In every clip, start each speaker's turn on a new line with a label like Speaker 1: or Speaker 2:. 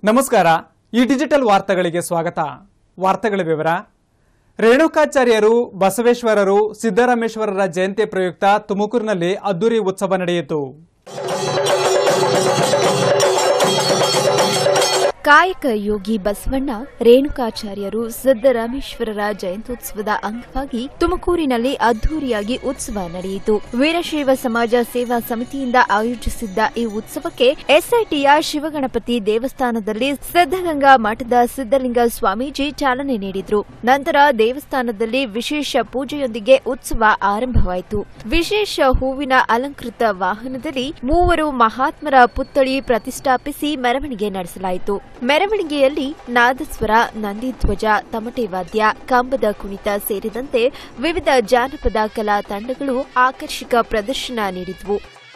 Speaker 1: ನಮಸ್ಕಾರ ಈ ಡಿಜಿಟಲ್ ವಾರ್ತೆಗಳಿಗೆ ಸ್ವಾಗತ ವಾರ್ತೆಗಳ ವಿವರ ರೇಣುಕಾಚಾರ್ಯರು ಬಸವೇಶ್ವರರು ಸಿದ್ದರಾಮೇಶ್ವರರ ಜಯಂತಿ ಪ್ರಯುಕ್ತ ತುಮಕೂರಿನಲ್ಲಿ ಅದ್ದೂರಿ ಉತ್ಸವ ನಡೆಯಿತು
Speaker 2: ಕಾಯಕ ಯೋಗಿ ಬಸವಣ್ಣ ರೇಣುಕಾಚಾರ್ಯರು ಸಿದ್ದರಾಮೇಶ್ವರರ ಜಯಂತ್ಯೋತ್ಸವದ ಅಂಗವಾಗಿ ತುಮಕೂರಿನಲ್ಲಿ ಅದ್ದೂರಿಯಾಗಿ ಉತ್ಸವ ನಡೆಯಿತು ವೀರಶೈವ ಸಮಾಜ ಸೇವಾ ಸಮಿತಿಯಿಂದ ಆಯೋಜಿಸಿದ್ದ ಈ ಉತ್ಸವಕ್ಕೆ ಎಸ್ಐಟಿಯ ಶಿವಗಣಪತಿ ದೇವಸ್ಥಾನದಲ್ಲಿ ಸಿದ್ದಗಂಗಾ ಮಠದ ಸಿದ್ದಲಿಂಗ ಸ್ವಾಮೀಜಿ ಚಾಲನೆ ನೀಡಿದ್ರು ನಂತರ ದೇವಸ್ಥಾನದಲ್ಲಿ ವಿಶೇಷ ಪೂಜೆಯೊಂದಿಗೆ ಉತ್ಸವ ಆರಂಭವಾಯಿತು ವಿಶೇಷ ಹೂವಿನ ಅಲಂಕೃತ ವಾಹನದಲ್ಲಿ ಮೂವರು ಮಹಾತ್ಮರ ಪುತ್ಥಳಿ ಪ್ರತಿಷ್ಠಾಪಿಸಿ ಮೆರವಣಿಗೆ ನಡೆಸಲಾಯಿತು ಮೆರವಣಿಗೆಯಲ್ಲಿ ನಾದಸ್ವರ ನಂದಿಧ್ವಜ ತಮಟೆ ವಾದ್ಯ ಕಂಬದ ಕುಣಿತ ಸೇರಿದಂತೆ ವಿವಿಧ ಜಾನಪದ ಕಲಾ ತಂಡಗಳು ಆಕರ್ಷಕ ಪ್ರದರ್ಶನ ನೀಡಿದ್ವು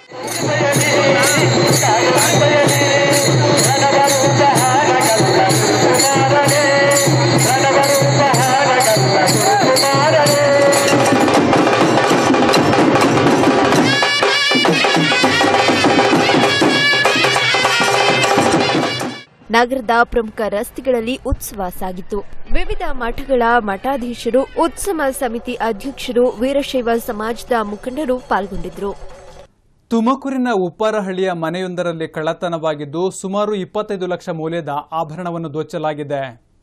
Speaker 2: ನಗರದ ಪ್ರಮುಖ ರಸ್ತೆಗಳಲ್ಲಿ ಉತ್ಸವ ಸಾಗಿತು ವಿವಿಧ ಮಠಗಳ ಮಠಾಧೀಶರು ಉತ್ಸವ ಸಮಿತಿ ಅಧ್ಯಕ್ಷರು ವೀರಶೈವ ಸಮಾಜದ ಮುಖಂಡರು ಪಾಲ್ಗೊಂಡಿದ್ದರು
Speaker 1: ತುಮಕೂರಿನ ಉಪ್ಪಾರಹಳ್ಳಿಯ ಮನೆಯೊಂದರಲ್ಲಿ ಕಳ್ಳತನವಾಗಿದ್ದು ಸುಮಾರು ಇಪ್ಪತ್ತೈದು ಲಕ್ಷ ಮೌಲ್ಯದ ಆಭರಣವನ್ನು ದೋಚಲಾಗಿದೆ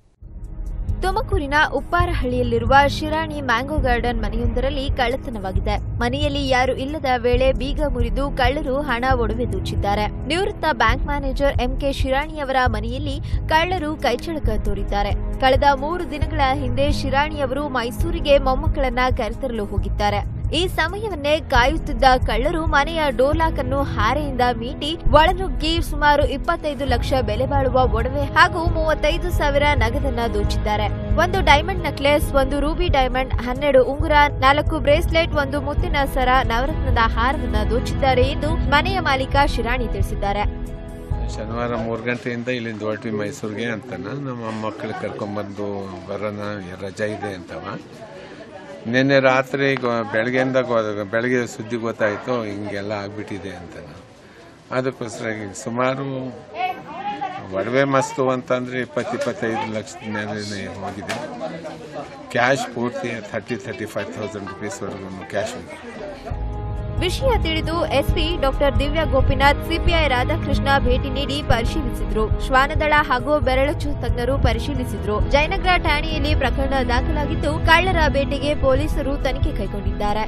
Speaker 2: ತುಮಕೂರಿನ ಉಪ್ಪಾರಹಳ್ಳಿಯಲ್ಲಿರುವ ಶಿರಾಣಿ ಮ್ಯಾಂಗೋ ಗಾರ್ಡನ್ ಮನೆಯೊಂದರಲ್ಲಿ ಕಳ್ಳತನವಾಗಿದೆ ಮನೆಯಲ್ಲಿ ಯಾರು ಇಲ್ಲದ ವೇಳೆ ಬೀಗ ಮುರಿದು ಕಳ್ಳರು ಹಣ ಒಡವೆ ದೋಚಿದ್ದಾರೆ ನಿವೃತ್ತ ಬ್ಯಾಂಕ್ ಮ್ಯಾನೇಜರ್ ಎಂಕೆ ಶಿರಾಣಿಯವರ ಮನೆಯಲ್ಲಿ ಕಳ್ಳರು ಕೈಚಳಕ ತೋರಿದ್ದಾರೆ ಕಳೆದ ಮೂರು ದಿನಗಳ ಹಿಂದೆ ಶಿರಾಣಿಯವರು ಮೈಸೂರಿಗೆ ಮೊಮ್ಮಕ್ಕಳನ್ನ ಕರೆತರಲು ಹೋಗಿದ್ದಾರೆ ಈ ಸಮಯವನ್ನೇ ಕಾಯುತ್ತಿದ್ದ ಕಳ್ಳರು ಮನೆಯ ಡೋಲಾಕ್ ಅನ್ನು ಹಾರೆಯಿಂದ ಮೀಟಿ ಒಳನುಗ್ಗಿ ಸುಮಾರು ಇಪ್ಪತ್ತೈದು ಲಕ್ಷ ಬೆಲೆ ಬಾಳುವ ಒಡವೆ ಹಾಗೂ ಮೂವತ್ತೈದು ಸಾವಿರ ನಗದನ್ನ ದೋಚಿದ್ದಾರೆ ಒಂದು ಡೈಮಂಡ್ ನೆಕ್ಲೆಸ್ ಒಂದು ರೂಬಿ ಡೈಮಂಡ್ ಹನ್ನೆರಡು ಉಂಗುರ ನಾಲ್ಕು ಬ್ರೇಸ್ಲೆಟ್ ಒಂದು ಮುತ್ತಿನ ಸರ ನವರತ್ನದ ಹಾರವನ್ನ ದೋಚಿದ್ದಾರೆ ಎಂದು ಮನೆಯ ಮಾಲೀಕ ಶಿರಾಣಿ ತಿಳಿಸಿದ್ದಾರೆ
Speaker 3: ಶನಿವಾರ ಮೂರು ಗಂಟೆಯಿಂದ ಇಲ್ಲಿಂದ ಹೊರಟ್ವಿ ಮೈಸೂರಿಗೆ ಅಂತನ ನಮ್ಮ ಮಕ್ಕಳು ಕರ್ಕೊಂಬಂದು ಬರೋಣ ರಜಾ ಇದೆ ಅಂತವ ನಿನ್ನೆ ರಾತ್ರಿ ಗೊ- ಬೆಳಗ್ಗೆಯಿಂದ ಗೊ- ಬೆಳಗ್ಗೆ ಸುದ್ದಿ ಗೊತ್ತಾಯಿತು ಹಿಂಗೆಲ್ಲ ಆಗ್ಬಿಟ್ಟಿದೆ ಅಂತನ ಅದಕ್ಕೋಸ್ಕರ ಈಗ ಸುಮಾರು ಒಡವೆ ಮಸ್ತು ಅಂತಂದರೆ ಇಪ್ಪತ್ತು ಇಪ್ಪತ್ತೈದು ಲಕ್ಷದ ಮೇಲೆ ಹೋಗಿದೆ ಕ್ಯಾಶ್ ಪೂರ್ತಿ ಥರ್ಟಿ ಥರ್ಟಿ ಫೈವ್ ತೌಸಂಡ್ ರುಪೀಸ್ವರೆಗೂ ಕ್ಯಾಶ್ ಇದೆ
Speaker 2: ವಿಷಯ ತಿಳಿದು SP doctor Divya Gopinath CPI Radhakrishna ಭೇಟಿ ನೀಡಿ ಪರಿಶೀಲಿಸಿದ್ರು ಶ್ವಾನದಳ ಹಾಗೂ ಬೆರಳಚ್ಚು ತಜ್ಞರು ಪರಿಶೀಲಿಸಿದ್ರು ಜಯನಗರ ಠಾಣೆಯಲ್ಲಿ ಪ್ರಕರಣ ದಾಖಲಾಗಿದ್ದು ಕಳ್ಳರ ಬೇಟೆಗೆ ಪೊಲೀಸರು ತನಿಖೆ ಕೈಗೊಂಡಿದ್ದಾರೆ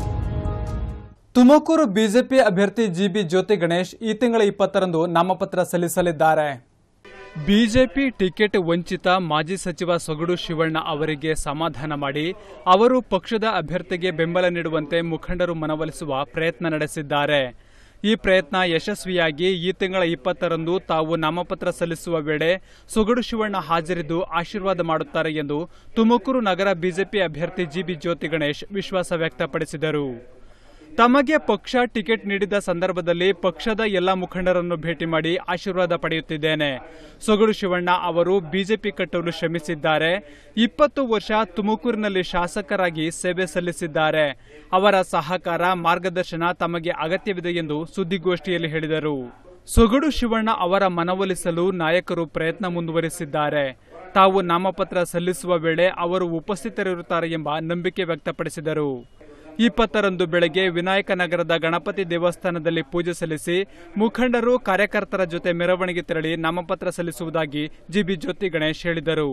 Speaker 1: ತುಮಕೂರು ಬಿಜೆಪಿ ಅಭ್ಯರ್ಥಿ ಜಿಬಿ ಜ್ಯೋತಿ ಗಣೇಶ್ ಈ ತಿಂಗಳ ಇಪ್ಪತ್ತರಂದು ನಾಮಪತ್ರ ಸಲ್ಲಿಸಲಿದ್ದಾರೆ ಬಿಜೆಪಿ ಟಿಕೆಟ್ ವಂಚಿತ ಮಾಜಿ ಸಚಿವ ಸೊಗಡು ಶಿವಣ್ಣ ಅವರಿಗೆ ಸಮಾಧಾನ ಮಾಡಿ ಅವರು ಪಕ್ಷದ ಅಭ್ಯರ್ಥಿಗೆ ಬೆಂಬಲ ನೀಡುವಂತೆ ಮುಖಂಡರು ಮನವೊಲಿಸುವ ಪ್ರಯತ್ನ ನಡೆಸಿದ್ದಾರೆ ಈ ಪ್ರಯತ್ನ ಯಶಸ್ವಿಯಾಗಿ ಈ ತಿಂಗಳ ಇಪ್ಪತ್ತರಂದು ತಾವು ನಾಮಪತ್ರ ಸಲ್ಲಿಸುವ ವೇಳೆ ಸೊಗಡು ಶಿವಣ್ಣ ಹಾಜರಿದ್ದು ಆಶೀರ್ವಾದ ಮಾಡುತ್ತಾರೆ ಎಂದು ತುಮಕೂರು ನಗರ ಬಿಜೆಪಿ ಅಭ್ಯರ್ಥಿ ಜಿಬಿ ಜ್ಯೋತಿ ಗಣೇಶ್ ವಿಶ್ವಾಸ ವ್ಯಕ್ತಪಡಿಸಿದರು ತಮಗೆ ಪಕ್ಷ ಟಿಕೆಟ್ ನೀಡಿದ ಸಂದರ್ಭದಲ್ಲಿ ಪಕ್ಷದ ಎಲ್ಲ ಮುಖಂಡರನ್ನು ಭೇಟಿ ಮಾಡಿ ಆಶೀರ್ವಾದ ಪಡೆಯುತ್ತಿದ್ದೇನೆ ಸೊಗಡು ಶಿವಣ್ಣ ಅವರು ಬಿಜೆಪಿ ಕಟ್ಟಲು ಶ್ರಮಿಸಿದ್ದಾರೆ ಇಪ್ಪತ್ತು ವರ್ಷ ತುಮಕೂರಿನಲ್ಲಿ ಶಾಸಕರಾಗಿ ಸೇವೆ ಸಲ್ಲಿಸಿದ್ದಾರೆ ಅವರ ಸಹಕಾರ ಮಾರ್ಗದರ್ಶನ ತಮಗೆ ಅಗತ್ಯವಿದೆ ಎಂದು ಸುದ್ದಿಗೋಷ್ಠಿಯಲ್ಲಿ ಹೇಳಿದರು ಸೊಗಡು ಶಿವಣ್ಣ ಅವರ ಮನವೊಲಿಸಲು ನಾಯಕರು ಪ್ರಯತ್ನ ಮುಂದುವರಿಸಿದ್ದಾರೆ ತಾವು ನಾಮಪತ್ರ ಸಲ್ಲಿಸುವ ವೇಳೆ ಅವರು ಉಪಸ್ಥಿತರಿರುತ್ತಾರೆ ಎಂಬ ನಂಬಿಕೆ ವ್ಯಕ್ತಪಡಿಸಿದರು ಇಪ್ಪತ್ತರಂದು ಬೆಳಗ್ಗೆ ವಿನಾಯಕ ನಗರದ ಗಣಪತಿ ದೇವಸ್ಥಾನದಲ್ಲಿ ಪೂಜೆ ಸಲ್ಲಿಸಿ ಮುಖಂಡರು ಕಾರ್ಯಕರ್ತರ ಜೊತೆ ಮೆರವಣಿಗೆ ತೆರಳಿ ನಾಮಪತ್ರ ಸಲ್ಲಿಸುವುದಾಗಿ ಜಿಬಿ ಜ್ಯೋತಿ ಗಣೇಶ್ ಹೇಳಿದರು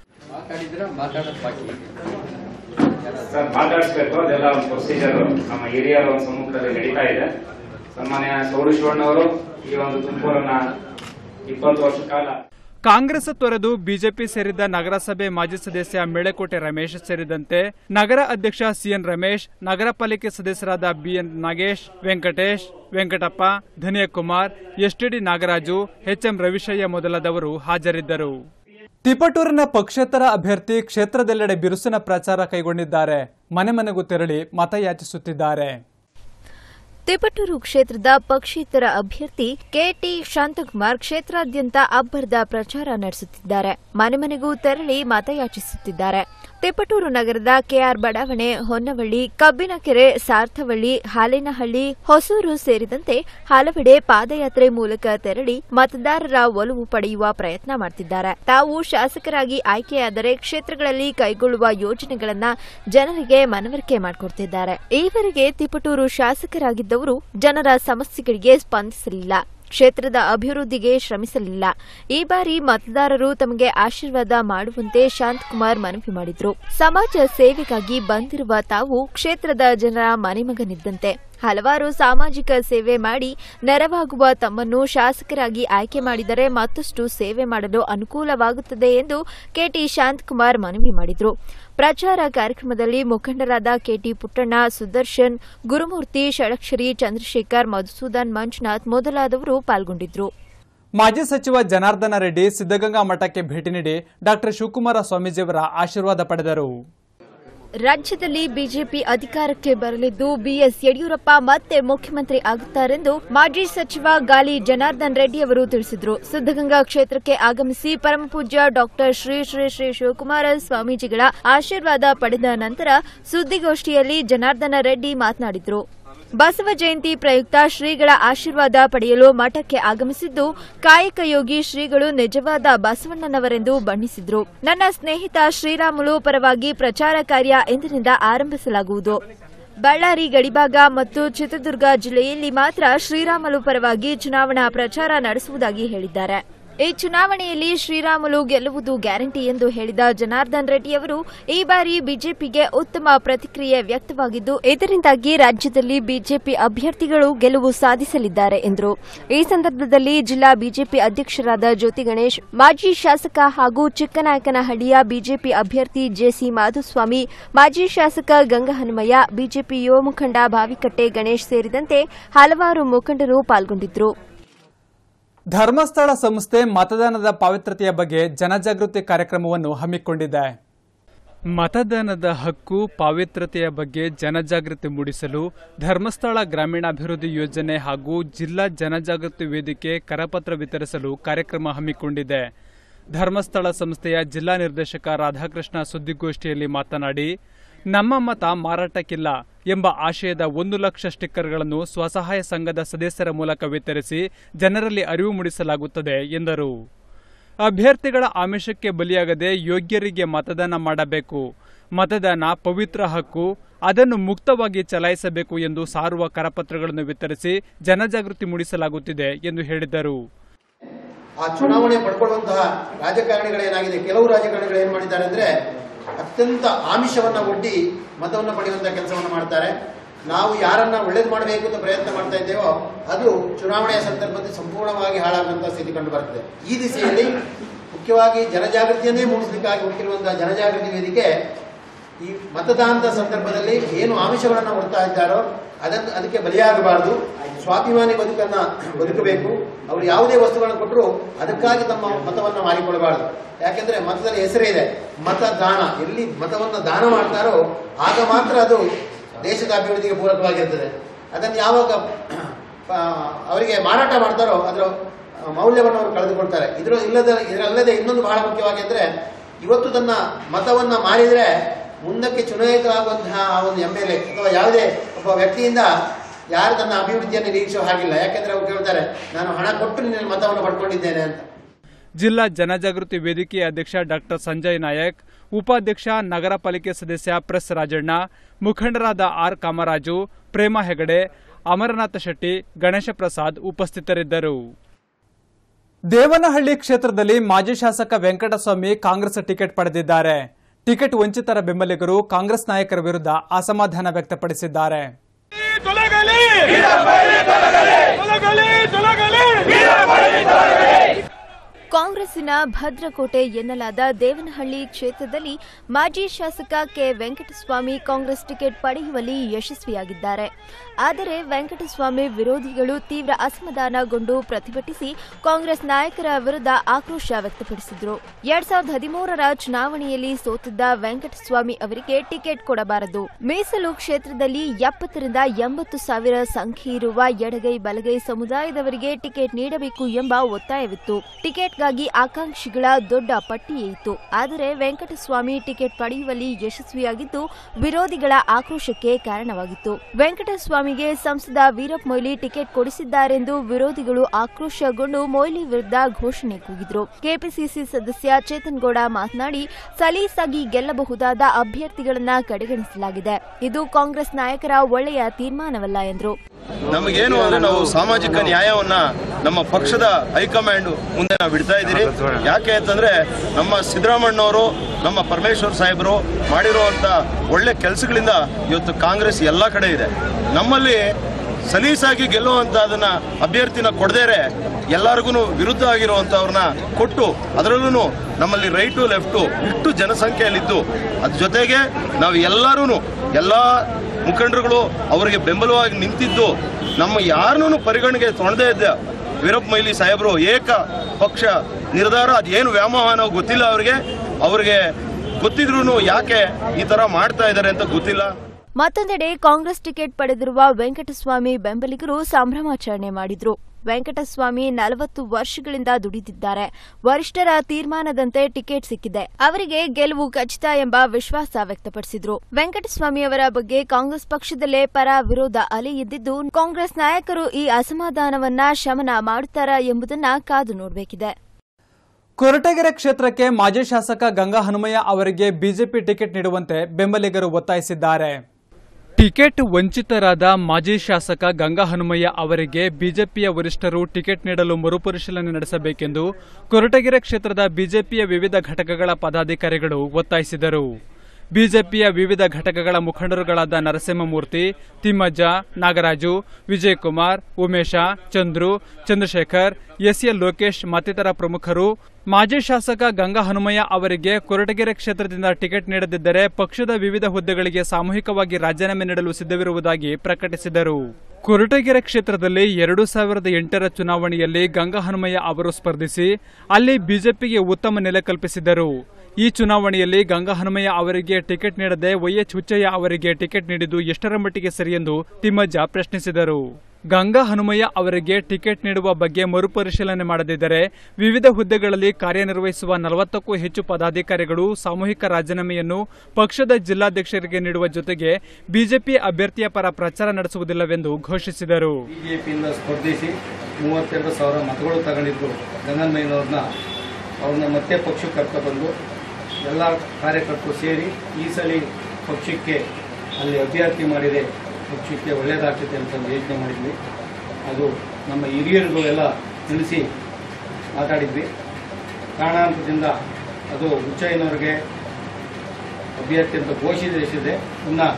Speaker 4: ಸರ್ ಮಾತಾಡಿಸ್ಬೇಕು ಅದೆಲ್ಲ ಒಂದು ಪ್ರೊಸೀಜರ್ ನಮ್ಮ ಹಿರಿಯರ ಒಂದು ಸಮ್ಮುಖದಲ್ಲಿ ನಡೀತಾ ಇದೆ ಸನ್ಮಾನ್ಯ ಸೌರು ಶಿವಣ್ಣವರು ಈ ಒಂದು ತುಮಕೂರನ್ನ ಇಪ್ಪತ್ತು ವರ್ಷ ಕಾಲ
Speaker 1: ಕಾಂಗ್ರೆಸ್ ತೊರೆದು ಬಿಜೆಪಿ ಸೇರಿದ ನಗರಸಭೆ ಮಾಜಿ ಸದಸ್ಯ ಮೇಳೆಕೋಟೆ ರಮೇಶ್ ಸೇರಿದಂತೆ ನಗರ ಅಧ್ಯಕ್ಷ ಸಿಎನ್ ರಮೇಶ್ ನಗರ ಪಾಲಿಕೆ ಸದಸ್ಯರಾದ BN Nagesh Venkatesh Venkatappa Dhaniyakumar STD Nagaraju HM Ravishayya ಮೊದಲಾದವರು ಹಾಜರಿದ್ದರು ತಿಪಟೂರಿನ ಪಕ್ಷೇತರ ಅಭ್ಯರ್ಥಿ ಕ್ಷೇತ್ರದೆಲ್ಲೆಡೆ ಬಿರುಸಿನ ಪ್ರಚಾರ ಕೈಗೊಂಡಿದ್ದಾರೆ ಮನೆ ಮನೆಗೂ ತೆರಳಿ ಮತಯಾಚಿಸುತ್ತಿದ್ದಾರೆ
Speaker 2: ತಿಪಟೂರು ಕ್ಷೇತ್ರದ ಪಕ್ಷೇತರ ಅಭ್ಯರ್ಥಿ ಕೆಟಿ ಶಾಂತಕುಮಾರ್ ಕ್ಷೇತ್ರಾದ್ಯಂತ ಅಬ್ಬರದ ಪ್ರಚಾರ ನಡೆಸುತ್ತಿದ್ದಾರೆ ಮನೆ ಮನೆಗೂ ತೆರಳಿ ಮತಯಾಚಿಸುತ್ತಿದ್ದಾರೆ ತಿಪಟೂರು ನಗರದ ಕೆಆರ್ ಬಡಾವಣೆ ಹೊನ್ನವಳ್ಳಿ ಕಬ್ಬಿನಕೆರೆ ಸಾರ್ಥವಳ್ಳಿ ಹಾಲೇನಹಳ್ಳಿ ಹೊಸೂರು ಸೇರಿದಂತೆ ಹಲವೆಡೆ ಪಾದಯಾತ್ರೆ ಮೂಲಕ ತೆರಳಿ ಮತದಾರರ ಒಲವು ಪಡೆಯುವ ಪ್ರಯತ್ನ ಮಾಡುತ್ತಿದ್ದಾರೆ ತಾವು ಶಾಸಕರಾಗಿ ಆಯ್ಕೆಯಾದರೆ ಕ್ಷೇತ್ರಗಳಲ್ಲಿ ಕೈಗೊಳ್ಳುವ ಯೋಜನೆಗಳನ್ನ ಜನರಿಗೆ ಮನವರಿಕೆ ಮಾಡಿಕೊಡ್ತಿದ್ದಾರೆ ಈವರೆಗೆ ತಿಪಟೂರು ಶಾಸಕರಾಗಿದ್ದವರು ಜನರ ಸಮಸ್ಯೆಗಳಿಗೆ ಸ್ಪಂದಿಸಲಿಲ್ಲ ಕ್ಷೇತ್ರದ ಅಭಿವೃದ್ಧಿಗೆ ಶ್ರಮಿಸಲಿಲ್ಲ ಈ ಬಾರಿ ಮತದಾರರು ತಮಗೆ ಆಶೀರ್ವಾದ ಮಾಡುವಂತೆ ಶಾಂತಕುಮಾರ್ ಮನವಿ ಮಾಡಿದ್ರು ಸಮಾಜ ಸೇವೆಗಾಗಿ ಬಂದಿರುವ ತಾವು ಕ್ಷೇತ್ರದ ಜನರ ಮನೆಮಗನಿದ್ದಂತೆ ಹಲವಾರು ಸಾಮಾಜಿಕ ಸೇವೆ ಮಾಡಿ ನೆರವಾಗುವ ತಮ್ಮನ್ನು ಶಾಸಕರಾಗಿ ಆಯ್ಕೆ ಮಾಡಿದರೆ ಮತ್ತಷ್ಟು ಸೇವೆ ಮಾಡಲು ಅನುಕೂಲವಾಗುತ್ತದೆ ಎಂದು ಕೆಟಿ ಶಾಂತಕುಮಾರ್ ಮನವಿ ಮಾಡಿದ್ರು ಪ್ರಚಾರ ಕಾರ್ಯಕ್ರಮದಲ್ಲಿ ಮುಖಂಡರಾದ ಕೆಟಿ ಪುಟ್ಟಣ್ಣ ಸುದರ್ಶನ್ ಗುರುಮೂರ್ತಿ ಷಡಕ್ಷರಿ ಚಂದ್ರಶೇಖರ್ ಮಧುಸೂದನ್ ಮಂಜುನಾಥ್ ಮೊದಲಾದವರು ಪಾಲ್ಗೊಂಡಿದ್ರು
Speaker 1: ಮಾಜಿ ಸಚಿವ ಜನಾರ್ದನ ರೆಡ್ಡಿ ಸಿದ್ದಗಂಗಾ ಮಠಕ್ಕೆ ಭೇಟಿ ನೀಡಿ ಡಾಕ್ಟರ್ ಶಿವಕುಮಾರ ಸ್ವಾಮೀಜಿಯವರ ಆಶೀರ್ವಾದ ಪಡೆದರು
Speaker 2: ರಾಜ್ಯದಲ್ಲಿ ಬಿಜೆಪಿ ಅಧಿಕಾರಕ್ಕೆ ಬರಲಿದ್ದು ಬಿಎಸ್ ಯಡಿಯೂರಪ್ಪ ಮತ್ತೆ ಮುಖ್ಯಮಂತ್ರಿ ಆಗುತ್ತಾರೆಂದು ಮಾಜಿ ಸಚಿವ ಗಾಲಿ ಜನಾರ್ದನ್ ರೆಡ್ಡಿ ಅವರು ತಿಳಿಸಿದರು ಸಿದ್ದಗಂಗಾ ಕ್ಷೇತ್ರಕ್ಕೆ ಆಗಮಿಸಿ ಪರಮಪೂಜ್ಯ ಡಾಕ್ಟರ್ ಶ್ರೀ ಶ್ರೀ ಶ್ರೀ ಶಿವಕುಮಾರ ಸ್ವಾಮೀಜಿಗಳ ಆಶೀರ್ವಾದ ಪಡೆದ ನಂತರ ಸುದ್ದಿಗೋಷ್ಠಿಯಲ್ಲಿ ಜನಾರ್ದನ ರೆಡ್ಡಿ ಮಾತನಾಡಿದರು ಬಸವ ಜಯಂತಿ ಪ್ರಯುಕ್ತ ಶ್ರೀಗಳ ಆಶೀರ್ವಾದ ಪಡೆಯಲು ಮಠಕ್ಕೆ ಆಗಮಿಸಿದ್ದು ಕಾಯಕ ಯೋಗಿ ಶ್ರೀಗಳು ನಿಜವಾದ ಬಸವಣ್ಣನವರೆಂದು ಬಣ್ಣಿಸಿದ್ರು ನನ್ನ ಸ್ನೇಹಿತ ಶ್ರೀರಾಮುಲು ಪರವಾಗಿ ಪ್ರಚಾರ ಕಾರ್ಯ ಇಂದಿನಿಂದ ಆರಂಭಿಸಲಾಗುವುದು ಬಳ್ಳಾರಿ ಗಡಿಭಾಗ ಮತ್ತು ಚಿತ್ರದುರ್ಗ ಜಿಲ್ಲೆಯಲ್ಲಿ ಮಾತ್ರ ಶ್ರೀರಾಮುಲು ಪರವಾಗಿ ಚುನಾವಣಾ ಪ್ರಚಾರ ನಡೆಸುವುದಾಗಿ ಹೇಳಿದ್ದಾರೆ ಈ ಚುನಾವಣೆಯಲ್ಲಿ ಶ್ರೀರಾಮುಲು ಗೆಲ್ಲುವುದು ಗ್ಯಾರಂಟಿ ಎಂದು ಹೇಳಿದ ಜನಾರ್ದನ್ ರೆಡ್ಡಿ ಅವರು ಈ ಬಾರಿ ಬಿಜೆಪಿಗೆ ಉತ್ತಮ ಪ್ರತಿಕ್ರಿಯೆ ವ್ಯಕ್ತವಾಗಿದ್ದು ಇದರಿಂದಾಗಿ ರಾಜ್ಯದಲ್ಲಿ ಬಿಜೆಪಿ ಅಭ್ಯರ್ಥಿಗಳು ಗೆಲುವು ಸಾಧಿಸಲಿದ್ದಾರೆ ಎಂದರು ಈ ಸಂದರ್ಭದಲ್ಲಿ ಜಿಲ್ಲಾ ಬಿಜೆಪಿ ಅಧ್ಯಕ್ಷರಾದ ಜ್ಯೋತಿ ಗಣೇಶ್ ಮಾಜಿ ಶಾಸಕ ಹಾಗೂ ಚಿಕ್ಕನಾಯಕನಹಳ್ಳಿಯ ಬಿಜೆಪಿ ಅಭ್ಯರ್ಥಿ ಜೆಸಿ ಮಾಧುಸ್ವಾಮಿ ಮಾಜಿ ಶಾಸಕ ಗಂಗಹನುಮಯ್ಯ ಬಿಜೆಪಿ ಯುವ ಮುಖಂಡ ಬಾವಿಕಟ್ಟೆ ಗಣೇಶ್ ಸೇರಿದಂತೆ ಹಲವಾರು ಮುಖಂಡರು ಪಾಲ್ಗೊಂಡಿದ್ದರು
Speaker 1: ಧರ್ಮಸ್ಥಳ ಸಂಸ್ಥೆ ಮತದಾನದ ಪಾವಿತ್ರತೆಯ ಬಗ್ಗೆ ಜನಜಾಗೃತಿ ಕಾರ್ಯಕ್ರಮವನ್ನು ಹಮ್ಮಿಕೊಂಡಿದೆ ಮತದಾನದ ಹಕ್ಕು ಪಾವಿತ್ರತೆಯ ಬಗ್ಗೆ ಜನಜಾಗೃತಿ ಮೂಡಿಸಲು ಧರ್ಮಸ್ಥಳ ಗ್ರಾಮೀಣಾಭಿವೃದ್ಧಿ ಯೋಜನೆ ಹಾಗೂ ಜಿಲ್ಲಾ ಜನಜಾಗೃತಿ ವೇದಿಕೆ ಕರಪತ್ರ ವಿತರಿಸಲು ಕಾರ್ಯಕ್ರಮ ಹಮ್ಮಿಕೊಂಡಿದೆ ಧರ್ಮಸ್ಥಳ ಸಂಸ್ಥೆಯ ಜಿಲ್ಲಾ ನಿರ್ದೇಶಕ ರಾಧಾಕೃಷ್ಣ ಸುದ್ದಿಗೋಷ್ಠಿಯಲ್ಲಿ ಮಾತನಾಡಿ ನಮ್ಮ ಮತ ಮಾರಾಟಕ್ಕಿಲ್ಲ ಎಂಬ ಆಶಯದ ಒಂದು ಲಕ್ಷ ಸ್ಟಿಕ್ಕರ್ಗಳನ್ನು ಸ್ವಸಹಾಯ ಸಂಘದ ಸದಸ್ಯರ ಮೂಲಕ ವಿತರಿಸಿ ಜನರಲ್ಲಿ ಅರಿವು ಮೂಡಿಸಲಾಗುತ್ತದೆ ಎಂದರು ಅಭ್ಯರ್ಥಿಗಳ ಆಮಿಷಕ್ಕೆ ಬಲಿಯಾಗದೆ ಯೋಗ್ಯರಿಗೆ ಮತದಾನ ಮಾಡಬೇಕು ಮತದಾನ ಪವಿತ್ರ ಹಕ್ಕು ಅದನ್ನು ಮುಕ್ತವಾಗಿ ಚಲಾಯಿಸಬೇಕು ಎಂದು ಸಾರುವ ಕರಪತ್ರಗಳನ್ನು ವಿತರಿಸಿ ಜನಜಾಗೃತಿ ಮೂಡಿಸಲಾಗುತ್ತಿದೆ ಎಂದು ಹೇಳಿದರು
Speaker 5: ಆ ಚುನಾವಣೆ ಪಡ್ಕೊಳ್ಳುವಂತಹ ರಾಜಕಾರಣಿಗಳೇನಾಗಿದೆ ಕೆಲವು ರಾಜಕಾರಣಿಗಳು ಏನ್ ಮಾಡಿದ್ದಾರೆ ಅಂದ್ರೆ ಅತ್ಯಂತ ಆಮಿಷವನ್ನ ಒಡ್ಡಿ ಮತವನ್ನು ಪಡೆಯುವಂತಹ ಕೆಲಸವನ್ನು ಮಾಡ್ತಾರೆ ನಾವು ಯಾರನ್ನ ಒಳ್ಳೇದು ಮಾಡಬೇಕು ಅಂತ ಪ್ರಯತ್ನ ಮಾಡ್ತಾ ಇದ್ದೇವೋ ಅದು ಚುನಾವಣೆಯ ಸಂದರ್ಭದಲ್ಲಿ ಸಂಪೂರ್ಣವಾಗಿ ಹಾಳಾಗುವಂತಹ ಸ್ಥಿತಿ ಕಂಡು ಬರ್ತದೆ ಈ ದಿಸೆಯಲ್ಲಿ ಮುಖ್ಯವಾಗಿ ಜನಜಾಗೃತಿಯನ್ನೇ ಮೂಡಿಸಲಿಕ್ಕಾಗಿ ಹುಟ್ಟಿರುವಂತಹ ಜನಜಾಗೃತಿ ವೇದಿಕೆ ಈ ಮತದಾನದ ಸಂದರ್ಭದಲ್ಲಿ ಏನು ಆಮಿಷಗಳನ್ನು ಕೊಡ್ತಾ ಇದ್ದಾರೋ ಅದನ್ನು ಅದಕ್ಕೆ ಬಲಿಯಾಗಬಾರದು ಸ್ವಾಭಿಮಾನಿ ಬದುಕನ್ನ ಬದುಕಬೇಕು ಅವರು ಯಾವುದೇ ವಸ್ತುಗಳನ್ನು ಕೊಟ್ಟರು ಅದಕ್ಕಾಗಿ ತಮ್ಮ ಮತವನ್ನು ಮಾರಿಕೊಳ್ಳಬಾರದು ಯಾಕೆಂದ್ರೆ ಮತದಲ್ಲಿ ಹೆಸರೇ ಇದೆ ಮತದಾನ ಎಲ್ಲಿ ಮತವನ್ನು ದಾನ ಮಾಡ್ತಾರೋ ಆಗ ಮಾತ್ರ ಅದು ದೇಶದ ಅಭಿವೃದ್ಧಿಗೆ ಪೂರಕವಾಗಿರ್ತದೆ ಅದನ್ನು ಯಾವಾಗ ಆ, ಅವರಿಗೆ ಮಾರಾಟ ಮಾಡ್ತಾರೋ ಅದರ ಮೌಲ್ಯವನ್ನು ಅವರು ಕಳೆದುಕೊಳ್ತಾರೆ ಇದರ ಇಲ್ಲದ ಇದರಲ್ಲದೆ ಇನ್ನೊಂದು ಬಹಳ ಮುಖ್ಯವಾಗಿ ಅಂದ್ರೆ ಇವತ್ತು ತನ್ನ ಮತವನ್ನ ಮಾರಿದ್ರೆ ಮುಂದಕ್ಕೆ ಚುನಾಯಿತರಾಗುವಂತಹ ಆ ಒಂದು ಎಂ ಎಲ್ ಎ ಅಥವಾ ಯಾವುದೇ ಒಬ್ಬ ವ್ಯಕ್ತಿಯಿಂದ ಯಾರು ತನ್ನ ಅಭಿವೃದ್ಧಿಯನ್ನು ನಿರೀಕ್ಷಿಸುವ ಹಾಗಿಲ್ಲ ಯಾಕೆಂದ್ರೆ ಅವ್ರು ಕೇಳ್ತಾರೆ ನಾನು ಹಣ ಕೊಟ್ಟು ನಿನ್ನ ಮತವನ್ನು ಪಡ್ಕೊಂಡಿದ್ದೇನೆ ಅಂತ
Speaker 1: ಜಿಲ್ಲಾ ಜನಜಾಗೃತಿ ವೇದಿಕೆ ಅಧ್ಯಕ್ಷ ಡಾಕ್ಟರ್ ಸಂಜಯ್ ನಾಯಕ್ ಉಪಾಧ್ಯಕ್ಷ ನಗರ ಪಾಲಿಕೆ ಸದಸ್ಯ ಪ್ರೆಸ್ ರಾಜಣ್ಣ ಮುಖಂಡರಾದ ಆರ್ ಕಾಮರಾಜು ಪ್ರೇಮ ಹೆಗಡೆ ಅಮರನಾಥ ಶೆಟ್ಟಿ ಗಣೇಶ ಪ್ರಸಾದ್ ಉಪಸ್ಥಿತರಿದ್ದರು ದೇವನಹಳ್ಳಿ ಕ್ಷೇತ್ರದಲ್ಲಿ ಮಾಜಿ ಶಾಸಕ ವೆಂಕಟಸ್ವಾಮಿ ಕಾಂಗ್ರೆಸ್ ಟಿಕೆಟ್ ಪಡೆದಿದ್ದಾರೆ ಟಿಕೆಟ್ ವಂಚಿತರ ಬೆಂಬಲಿಗರು ಕಾಂಗ್ರೆಸ್ ನಾಯಕರ ವಿರುದ್ಧ ಅಸಮಾಧಾನ ವ್ಯಕ್ತಪಡಿಸಿದ್ದಾರೆ
Speaker 6: ತೊಲಗಲಿ ತೊಲಗಲಿ ತೊಲಗಲಿ
Speaker 2: ಕಾಂಗ್ರೆಸ್ಸಿನ ಭದ್ರಕೋಟೆ ಎನ್ನಲಾದ ದೇವನಹಳ್ಳಿ ಕ್ಷೇತ್ರದಲ್ಲಿ ಮಾಜಿ ಶಾಸಕ ಕೆ ವೆಂಕಟಸ್ವಾಮಿ ಕಾಂಗ್ರೆಸ್ ಟಿಕೆಟ್ ಪಡೆಯುವಲ್ಲಿ ಯಶಸ್ವಿಯಾಗಿದ್ದಾರೆ ಆದರೆ ವೆಂಕಟಸ್ವಾಮಿ ವಿರೋಧಿಗಳು ತೀವ್ರ ಅಸಮಾಧಾನಗೊಂಡು ಪ್ರತಿಭಟಿಸಿ ಕಾಂಗ್ರೆಸ್ ನಾಯಕರ ವಿರುದ್ಧ ಆಕ್ರೋಶ ವ್ಯಕ್ತಪಡಿಸಿದರು ಎರಡ್ ಸಾವಿರದ ಹದಿಮೂರರ ಚುನಾವಣೆಯಲ್ಲಿ ಸೋತಿದ್ದ ವೆಂಕಟಸ್ವಾಮಿ ಅವರಿಗೆ ಟಿಕೆಟ್ ಕೊಡಬಾರದು ಮೀಸಲು ಕ್ಷೇತ್ರದಲ್ಲಿ ಎಪ್ಪತ್ತರಿಂದ ಎಂಬತ್ತು ಸಾವಿರ ಸಂಖ್ಯೆ ಇರುವ ಎಡಗೈ ಬಲಗೈ ಸಮುದಾಯದವರಿಗೆ ಟಿಕೆಟ್ ನೀಡಬೇಕು ಎಂಬ ಒತ್ತಾಯವಿತ್ತು ಟಿಕೆಟ್ಗಾಗಿ ಆಕಾಂಕ್ಷಿಗಳ ದೊಡ್ಡ ಪಟ್ಟಿಯೇ ಇತ್ತು ಆದರೆ ವೆಂಕಟಸ್ವಾಮಿ ಟಿಕೆಟ್ ಪಡೆಯುವಲ್ಲಿ ಯಶಸ್ವಿಯಾಗಿದ್ದು ವಿರೋಧಿಗಳ ಆಕ್ರೋಶಕ್ಕೆ ಕಾರಣವಾಗಿತ್ತು ವೆಂಕಟಸ್ವಾಮಿಗೆ ಸಂಸದ ವೀರಪ್ಪ ಮೊಯ್ಲಿ ಟಿಕೆಟ್ ಕೊಡಿಸಿದ್ದಾರೆಂದು ವಿರೋಧಿಗಳು ಆಕ್ರೋಶಗೊಂಡು ಮೊಯ್ಲಿ ವಿರುದ್ಧ ಘೋಷಣೆ ಕೂಗಿದ್ರು ಕೆಪಿಸಿಸಿ ಸದಸ್ಯ ಚೇತನ್ ಗೌಡ ಮಾತನಾಡಿ ಸಲೀಸಾಗಿ ಗೆಲ್ಲಬಹುದಾದ ಅಭ್ಯರ್ಥಿಗಳನ್ನ ಕಡೆಗಣಿಸಲಾಗಿದೆ ಇದು ಕಾಂಗ್ರೆಸ್ ನಾಯಕರ ಒಳ್ಳೆಯ ತೀರ್ಮಾನವಲ್ಲ ಎಂದರು
Speaker 6: ನಮಗೇನು ಅಂದ್ರೆ ನಾವು ಸಾಮಾಜಿಕ ನ್ಯಾಯವನ್ನ ನಮ್ಮ ಪಕ್ಷದ ಹೈಕಮಾಂಡ್ ಮುಂದೆ ನಾವು ಬಿಡ್ತಾ ಇದ್ದೀರಿ ಯಾಕೆ ಅಂತಂದ್ರೆ ನಮ್ಮ ಸಿದ್ದರಾಮಣ್ಣವರು ನಮ್ಮ ಪರಮೇಶ್ವರ್ ಸಾಹೇಬರು ಮಾಡಿರುವಂತ ಒಳ್ಳೆ ಕೆಲಸಗಳಿಂದ ಇವತ್ತು ಕಾಂಗ್ರೆಸ್ ಎಲ್ಲ ಕಡೆ ಇದೆ ನಮ್ಮಲ್ಲಿ ಸಲೀಸಾಗಿ ಗೆಲ್ಲುವಂತ ಅದನ್ನ ಅಭ್ಯರ್ಥಿನ ಕೊಡದೇರೆ ಎಲ್ಲರಿಗೂ ವಿರುದ್ಧ ಆಗಿರುವಂತವ್ರನ್ನ ಕೊಟ್ಟು ಅದರಲ್ಲೂ ನಮ್ಮಲ್ಲಿ ರೈಟು ಲೆಫ್ಟು ಇಷ್ಟು ಜನಸಂಖ್ಯೆಯಲ್ಲಿದ್ದು ಅದ್ರ ಜೊತೆಗೆ ನಾವು ಎಲ್ಲರೂ ಎಲ್ಲ ಮುಖಂಡರುಗಳು ಅವರಿಗೆ ಬೆಂಬಲವಾಗಿ ನಿಂತಿದ್ದು ನಮ್ಮ ಯಾರನ್ನೂ ಪರಿಗಣನೆಗೆ ತೊಳೆದೇ ಇದ್ದ ವೀರಪ್ಪ ಮೊಯ್ಲಿ ಸಾಹೇಬರು ಏಕ ಪಕ್ಷ ನಿರ್ಧಾರ ಅದೇನು ವ್ಯಾಮೋಹನೋ ಗೊತ್ತಿಲ್ಲ ಅವರಿಗೆ ಅವರಿಗೆ ಗೊತ್ತಿದ್ರು ಯಾಕೆ ಈ ತರ ಮಾಡ್ತಾ ಇದ್ದಾರೆ ಅಂತ ಗೊತ್ತಿಲ್ಲ
Speaker 2: ಮತ್ತೊಂದೆಡೆ ಕಾಂಗ್ರೆಸ್ ಟಿಕೆಟ್ ಪಡೆದಿರುವ ವೆಂಕಟಸ್ವಾಮಿ ಬೆಂಬಲಿಗರು ಸಂಭ್ರಮಾಚರಣೆ ಮಾಡಿದ್ರು ವೆಂಕಟಸ್ವಾಮಿ ನಲವತ್ತು ವರ್ಷಗಳಿಂದ ದುಡಿದಿದ್ದಾರೆ ವರಿಷ್ಠರ ತೀರ್ಮಾನದಂತೆ ಟಿಕೆಟ್ ಸಿಕ್ಕಿದೆ ಅವರಿಗೆ ಗೆಲುವು ಖಚಿತ ಎಂಬ ವಿಶ್ವಾಸ ವ್ಯಕ್ತಪಡಿಸಿದ್ರು ವೆಂಕಟಸ್ವಾಮಿ ಅವರ ಬಗ್ಗೆ ಕಾಂಗ್ರೆಸ್ ಪಕ್ಷದಲ್ಲೇ ಪರ ವಿರೋಧ ಅಲೆ ಎದ್ದಿದ್ದು ಕಾಂಗ್ರೆಸ್ ನಾಯಕರು ಈ ಅಸಮಾಧಾನವನ್ನ ಶಮನ ಮಾಡುತ್ತಾರಾ ಎಂಬುದನ್ನ ಕಾದು ನೋಡಬೇಕಿದೆ
Speaker 1: ಕೊರಟಗೆರೆ ಕ್ಷೇತ್ರಕ್ಕೆ ಮಾಜಿ ಶಾಸಕ ಗಂಗಾ ಹನುಮಯ್ಯ ಅವರಿಗೆ ಬಿಜೆಪಿ ಟಿಕೆಟ್ ನೀಡುವಂತೆ ಬೆಂಬಲಿಗರು ಒತ್ತಾಯಿಸಿದ್ದಾರೆ ಟಿಕೆಟ್ ವಂಚಿತರಾದ ಮಾಜಿ ಶಾಸಕ ಗಂಗಾ ಹನುಮಯ್ಯ ಅವರಿಗೆ ಬಿಜೆಪಿಯ ವರಿಷ್ಠರು ಟಿಕೆಟ್ ನೀಡಲು ಮರುಪರಿಶೀಲನೆ ನಡೆಸಬೇಕೆಂದು ಕೊರಟಗೆರೆ ಕ್ಷೇತ್ರದ ಬಿಜೆಪಿಯ ವಿವಿಧ ಘಟಕಗಳ ಪದಾಧಿಕಾರಿಗಳು ಒತ್ತಾಯಿಸಿದರು ಬಿಜೆಪಿಯ ವಿವಿಧ ಘಟಕಗಳ ಮುಖಂಡರುಗಳಾದ ನರಸಿಂಹಮೂರ್ತಿ ತಿಮ್ಮಜ್ಜ ನಾಗರಾಜು ವಿಜಯಕುಮಾರ್ ಉಮೇಶ ಚಂದ್ರು ಚಂದ್ರಶೇಖರ್ ಎಸ್ಎಲ್ ಲೋಕೇಶ್ ಮತ್ತಿತರ ಪ್ರಮುಖರು ಮಾಜಿ ಶಾಸಕ ಗಂಗಾ ಹನುಮಯ್ಯ ಅವರಿಗೆ ಕೊರಟಗೆರೆ ಕ್ಷೇತ್ರದಿಂದ ಟಿಕೆಟ್ ನೀಡದಿದ್ದರೆ ಪಕ್ಷದ ವಿವಿಧ ಹುದ್ದೆಗಳಿಗೆ ಸಾಮೂಹಿಕವಾಗಿ ರಾಜೀನಾಮೆ ನೀಡಲು ಸಿದ್ಧವಿರುವುದಾಗಿ ಪ್ರಕಟಿಸಿದರು ಕೊರಟಗೆರೆ ಕ್ಷೇತ್ರದಲ್ಲಿ ಎರಡು ಸಾವಿರದ ಎಂಟರ ಚುನಾವಣೆಯಲ್ಲಿ ಗಂಗಾ ಹನುಮಯ್ಯ ಅವರು ಸ್ಪರ್ಧಿಸಿ ಅಲ್ಲಿ ಬಿಜೆಪಿಗೆ ಉತ್ತಮ ನೆಲೆ ಕಲ್ಪಿಸಿದ್ದರು ಈ ಚುನಾವಣೆಯಲ್ಲಿ ಗಂಗಾ ಹನುಮಯ್ಯ ಅವರಿಗೆ ಟಿಕೆಟ್ ನೀಡದೆ ವೈಎಚ್ ಹುಚ್ಚಯ್ಯ ಅವರಿಗೆ ಟಿಕೆಟ್ ನೀಡಿದ್ದು ಎಷ್ಟರ ಮಟ್ಟಿಗೆ ಸರಿಯೆಂದು ತಿಮ್ಮಜ್ಜ ಪ್ರಶ್ನಿಸಿದರು ಗಂಗಾ ಹನುಮಯ್ಯ ಅವರಿಗೆ ಟಿಕೆಟ್ ನೀಡುವ ಬಗ್ಗೆ ಮರುಪರಿಶೀಲನೆ ಮಾಡದಿದ್ದರೆ ವಿವಿಧ ಹುದ್ದೆಗಳಲ್ಲಿ ಕಾರ್ಯನಿರ್ವಹಿಸುವ ನಲವತ್ತಕ್ಕೂ ಹೆಚ್ಚು ಪದಾಧಿಕಾರಿಗಳು ಸಾಮೂಹಿಕ ರಾಜೀನಾಮೆಯನ್ನು ಪಕ್ಷದ ಜಿಲ್ಲಾಧ್ಯಕ್ಷರಿಗೆ ನೀಡುವ ಜೊತೆಗೆ ಬಿಜೆಪಿ ಅಭ್ಯರ್ಥಿಯ ಪರ ಪ್ರಚಾರ ನಡೆಸುವುದಿಲ್ಲವೆಂದು ಘೋಷಿಸಿದರು
Speaker 7: ಬಿಜೆಪಿಯಿಂದ ಸ್ಪರ್ಧಿಸಿ ಮೂವತ್ತೆರಡು ಸಾವಿರ ಮತಗಳು ತಗೊಂಡಿದ್ರು ಗಂಗನ್ಮಯ್ಯನವ್ರನ್ನ ಅವ್ರನ್ನ ಮತ್ತೆ ಪಕ್ಷಕ್ಕೆ ಕರ್ಕೊಬಂದು ಎಲ್ಲ ಕಾರ್ಯಕರ್ತರು ಸೇರಿ ಈ ಸಲ ಪಕ್ಷಕ್ಕೆ ಅಲ್ಲಿ ಅಭ್ಯರ್ಥಿ ಮಾಡಿದೆ ಪಕ್ಷಕ್ಕೆ ಒಳ್ಳೇದಾಗ್ತೈತೆ ಅಂತ ಒಂದು ಯೋಚನೆ ಮಾಡಿದ್ವಿ ಅದು ನಮ್ಮ ಹಿರಿಯರಿಗೂ ಎಲ್ಲ ತಿಳಿಸಿ ಮಾತಾಡಿದ್ವಿ ಕಾರಣಾಂತರದಿಂದ ಅದು ಹುಚ್ಚಯ್ಯನವ್ರಿಗೆ ಅಭ್ಯರ್ಥಿ ಅಂತ ಘೋಷಿಸಿದೆ ಇನ್ನು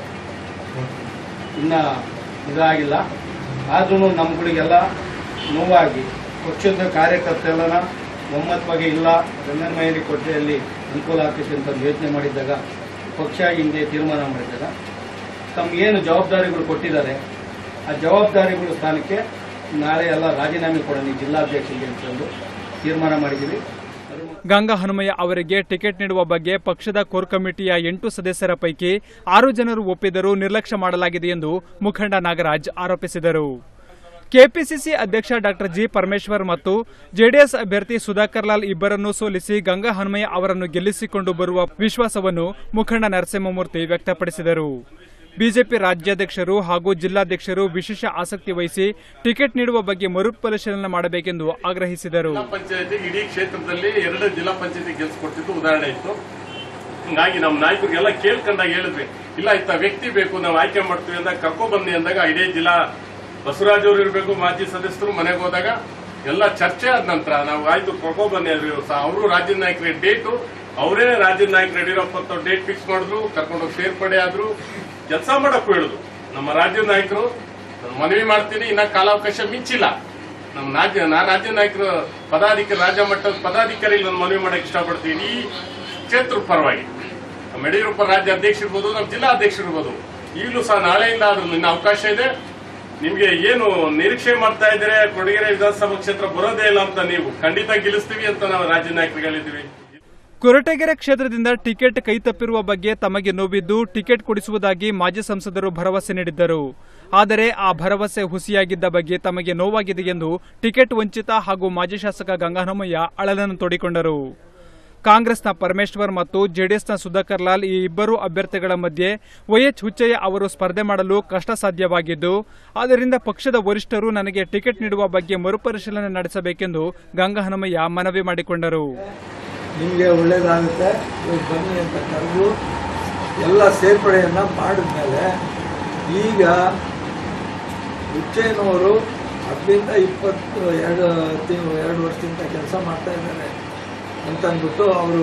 Speaker 7: ಇನ್ನ ಇದಾಗಿಲ್ಲ ಆದ್ರೂ ನಮ್ಗಳಿಗೆಲ್ಲ ನೋವಾಗಿ ಪಕ್ಷದ ಕಾರ್ಯಕರ್ತರೆಲ್ಲನ ಒಮ್ಮತವಾಗಿ ಇಲ್ಲ ಗಂಗನಮೈಲಿ ಕೊಟ್ಟೆಯಲ್ಲಿ ಅನುಕೂಲ ಆಗ್ತೈತೆ ಅಂತ ಒಂದು ಯೋಚನೆ ಮಾಡಿದ್ದಾಗ ಪಕ್ಷ ಹಿಂದೆ ತೀರ್ಮಾನ ಮಾಡಿದಾಗ ತಮ್ಗೇನು ಜವಾಬ್ದಾರಿಗಳು ಕೊಟ್ಟಿದ್ದಾರೆ ಆ ಜವಾಬ್ದಾರಿಗಳ ಸ್ಥಾನಕ್ಕೆ ನಾಳೆ ಎಲ್ಲ ರಾಜೀನಾಮೆ ಕೊಡೋಣ ಈ ಜಿಲ್ಲಾಧ್ಯಕ್ಷರಿಗೆ ಅಂತಂದು ತೀರ್ಮಾನ ಮಾಡಿದ್ದೀವಿ ಅದ್ರ
Speaker 1: ಗಂಗಾ ಹನುಮಯ್ಯ ಅವರಿಗೆ ಟಿಕೆಟ್ ನೀಡುವ ಬಗ್ಗೆ ಪಕ್ಷದ ಕೋರ್ ಕಮಿಟಿಯ ಎಂಟು ಸದಸ್ಯರ ಪೈಕಿ ಆರು ಜನರು ಒಪ್ಪಿದರೂ ನಿರ್ಲಕ್ಷ್ಯ ಮಾಡಲಾಗಿದೆ ಎಂದು ಮುಖಂಡ ನಾಗರಾಜ್ ಆರೋಪಿಸಿದರು ಕೆಪಿಸಿಸಿ ಅಧ್ಯಕ್ಷ ಡಾಕ್ಟರ್ ಜಿ ಪರಮೇಶ್ವರ್ ಮತ್ತು ಜೆಡಿಎಸ್ ಅಭ್ಯರ್ಥಿ ಸುಧಾಕರ್ ಲಾಲ್ ಇಬ್ಬರನ್ನು ಸೋಲಿಸಿ ಗಂಗಾ ಹನುಮಯ್ಯ ಅವರನ್ನು ಗೆಲ್ಲಿಸಿಕೊಂಡು ಬರುವ ವಿಶ್ವಾಸವನ್ನು ಮುಖಂಡ ನರಸಿಂಹಮೂರ್ತಿ ವ್ಯಕ್ತಪಡಿಸಿದರು ಬಿಜೆಪಿ ರಾಜ್ಯಾಧ್ಯಕ್ಷರು ಹಾಗೂ ಜಿಲ್ಲಾಧ್ಯಕ್ಷರು ವಿಶೇಷ ಆಸಕ್ತಿ ವಹಿಸಿ ಟಿಕೆಟ್ ನೀಡುವ ಬಗ್ಗೆ ಮರುಪರಿಶೀಲನೆ ಮಾಡಬೇಕೆಂದು ಆಗ್ರಹಿಸಿದರು
Speaker 8: ಜಿಲ್ಲಾ ಪಂಚಾಯತಿ ಇಡೀ ಕ್ಷೇತ್ರದಲ್ಲಿ ಎರಡು ಜಿಲ್ಲಾ ಪಂಚಾಯತಿ ಗೆಲ್ಸ್ಕೊಡ್ತಿದ್ದು ಉದಾಹರಣೆ ಇತ್ತು ಹಂಗಾಗಿ ನಮ್ಮ ನಾಯಕರಿಗೆಲ್ಲ ಕೇಳ್ಕೊಂಡಾಗ ಹೇಳಿದ್ವಿ ಇಲ್ಲ ಇಂಥ ವ್ಯಕ್ತಿ ಬೇಕು ನಾವು ಆಯ್ಕೆ ಮಾಡ್ತೀವಿ ಅಂದಾಗ ಕರ್ಕೊ ಬನ್ನಿ ಅಂದಾಗ ಇಡೀ ಜಿಲ್ಲಾ ಬಸವರಾಜ್ ಅವರು ಇರಬೇಕು ಮಾಜಿ ಸದಸ್ಯರು ಮನೆಗೆ ಹೋದಾಗ ಎಲ್ಲ ಚರ್ಚೆ ಆದ ನಂತರ ನಾವು ಆಯ್ತು ಕರ್ಕೊ ಬನ್ನಿ ಅಂದ್ರಿ ಅವರು ರಾಜ್ಯದ ನಾಯಕರ ಡೇಟು ಅವರೇ ರಾಜ್ಯದ ನಾಯಕರು ಯಡಿಯೂರಪ್ಪ ಅಂತ ಡೇಟ್ ಫಿಕ್ಸ್ ಮಾಡಿದ್ರು ಕರ್ಕೊಂಡೋಗಿ ಸೇರ್ಪಡೆ ಆದ್ರು ಕೆಲಸ ಮಾಡಕ್ಕೂ ಹೇಳಿದ್ರು ನಮ್ಮ ರಾಜ್ಯದ ನಾಯಕರು ನಾನು ಮನವಿ ಮಾಡ್ತೀನಿ ಇನ್ನ ಕಾಲಾವಕಾಶ ಮಿಂಚಿಲ್ಲ ನಮ್ಮ ರಾಜ್ಯ ನಾನು ರಾಜ್ಯ ನಾಯಕರು ಪದಾಧಿಕಾರಿ ರಾಜ್ಯ ಮಟ್ಟದ ಪದಾಧಿಕಾರಿಗಳು ನಾನು ಮನವಿ ಮಾಡಕ್ಕೆ ಇಷ್ಟಪಡ್ತೀನಿ ಈ ಕ್ಷೇತ್ರದ ಪರವಾಗಿ ನಮ್ಮ ಯಡಿಯೂರಪ್ಪ ರಾಜ್ಯ ಅಧ್ಯಕ್ಷ ಇರ್ಬೋದು ನಮ್ಮ ಜಿಲ್ಲಾ ಅಧ್ಯಕ್ಷ ಇರ್ಬೋದು ಈಗಲೂ ಸಹ ನಾಳೆಯಿಂದ ಆದ್ರೂ ಇನ್ನು ಅವಕಾಶ ಇದೆ ನಿಮ್ಗೆ ಏನು ನಿರೀಕ್ಷೆ ಮಾಡ್ತಾ ಇದ್ರೆ ಕೊಡಗೆರೆ ವಿಧಾನಸಭಾ ಕ್ಷೇತ್ರ ಬರೋದೇ ಇಲ್ಲ ಅಂತ ನೀವು ಖಂಡಿತ ಗೆಲ್ಲಿಸ್ತೀವಿ ಅಂತ ನಾವು ರಾಜ್ಯ ನಾಯಕರಿಗೆ ಹೇಳಿದ್ವಿ
Speaker 1: ಕೊರಟಗೆರೆ ಕ್ಷೇತ್ರದಿಂದ ಟಿಕೆಟ್ ಕೈತಪ್ಪಿರುವ ಬಗ್ಗೆ ತಮಗೆ ನೋವಿದ್ದು ಟಿಕೆಟ್ ಕೊಡಿಸುವುದಾಗಿ ಮಾಜಿ ಸಂಸದರು ಭರವಸೆ ನೀಡಿದ್ದರು ಆದರೆ ಆ ಭರವಸೆ ಹುಸಿಯಾಗಿದ್ದ ಬಗ್ಗೆ ತಮಗೆ ನೋವಾಗಿದೆ ಎಂದು ಟಿಕೆಟ್ ವಂಚಿತ ಹಾಗೂ ಮಾಜಿ ಶಾಸಕ ಗಂಗಾಹನುಮಯ್ಯ ಅಳಲನ್ನು ತೋಡಿಕೊಂಡರು ಕಾಂಗ್ರೆಸ್ನ ಪರಮೇಶ್ವರ್ ಮತ್ತು ಜೆಡಿಎಸ್ನ ಸುಧಾಕರ್ ಲಾಲ್ ಈ ಇಬ್ಬರು ಅಭ್ಯರ್ಥಿಗಳ ಮಧ್ಯೆ ವೈಎಚ್ ಹುಚ್ಚಯ್ಯ ಅವರು ಸ್ಪರ್ಧೆ ಮಾಡಲು ಕಷ್ಟ ಸಾಧ್ಯವಾಗಿದ್ದು ಆದ್ದರಿಂದ ಪಕ್ಷದ ವರಿಷ್ಠರು ನನಗೆ ಟಿಕೆಟ್ ನೀಡುವ ಬಗ್ಗೆ ಮರುಪರಿಶೀಲನೆ ನಡೆಸಬೇಕೆಂದು ಗಂಗಾಹನುಮಯ್ಯ ಮನವಿ ಮಾಡಿಕೊಂಡರು
Speaker 9: ನಿಮಗೆ ಒಳ್ಳೇದಾಗುತ್ತೆ ಇವಾಗ ಬನ್ನಿ ಅಂತ ಕರೆದು ಎಲ್ಲ ಸೇರ್ಪಡೆಯನ್ನು ಮಾಡಿದ್ಮೇಲೆ ಈಗ ಹುಚ್ಚಯ್ಯನವರು ಹತ್ತರಿಂದ ಇಪ್ಪತ್ತು ಎರಡು ತಿಂಗಳು ಎರಡು ವರ್ಷದಿಂದ ಕೆಲಸ ಮಾಡ್ತಾ ಇದ್ದಾರೆ ಅಂತಂದ್ಬಿಟ್ಟು ಅವರು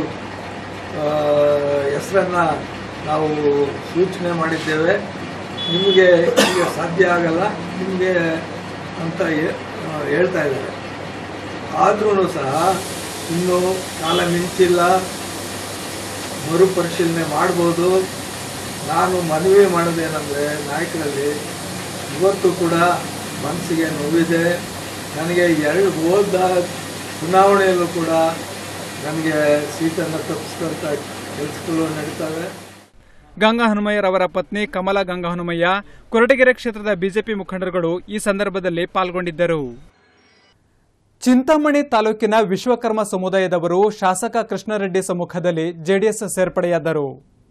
Speaker 9: ಹೆಸರನ್ನು ನಾವು ಸೂಚನೆ ಮಾಡಿದ್ದೇವೆ ನಿಮಗೆ ಈಗ ಸಾಧ್ಯ ಆಗಲ್ಲ ನಿಮಗೆ ಅಂತ ಹೇ- ಆ, ಹೇಳ್ತಾ ಇದ್ದಾರೆ ಆದ್ರೂ ಸಹ ಇನ್ನೂ ಕಾಲ ಮಿಂಚಿಲ್ಲ ಮರುಪರಿಶೀಲನೆ ಮಾಡ್ಬೋದು ನಾನು ಮನವಿ ಮಾಡೋದೇನೆಂದರೆ ನಾಯಕರಲ್ಲಿ ಇವತ್ತು ಕೂಡ ಮನಸ್ಸಿಗೆ ನೋವಿದೆ ನನಗೆ ಎರಡು ಹೋದ ಚುನಾವಣೆಯಲ್ಲೂ ಕೂಡ ನನಗೆ ಸೀಟನ್ನು ತಪ್ಪಿಸ್ಕೊಂತ ಕೆಲಸಗಳು ನಡೀತವೆ
Speaker 1: ಗಂಗಾ ಹನುಮಯ್ಯರವರ ಪತ್ನಿ ಕಮಲಾ ಗಂಗಾ ಹನುಮಯ್ಯ ಕೊರಟಗೆರೆ ಕ್ಷೇತ್ರದ ಬಿಜೆಪಿ ಮುಖಂಡರುಗಳು ಈ ಸಂದರ್ಭದಲ್ಲಿ ಪಾಲ್ಗೊಂಡಿದ್ದರು ಚಿಂತಾಮಣಿ ತಾಲೂಕಿನ ವಿಶ್ವಕರ್ಮ ಸಮುದಾಯದವರು ಶಾಸಕ ಕೃಷ್ಣರೆಡ್ಡಿ ಸಮ್ಮುಖದಲ್ಲಿ ಜೆಡಿಎಸ್ ಸೇರ್ಪಡೆಯಾದರು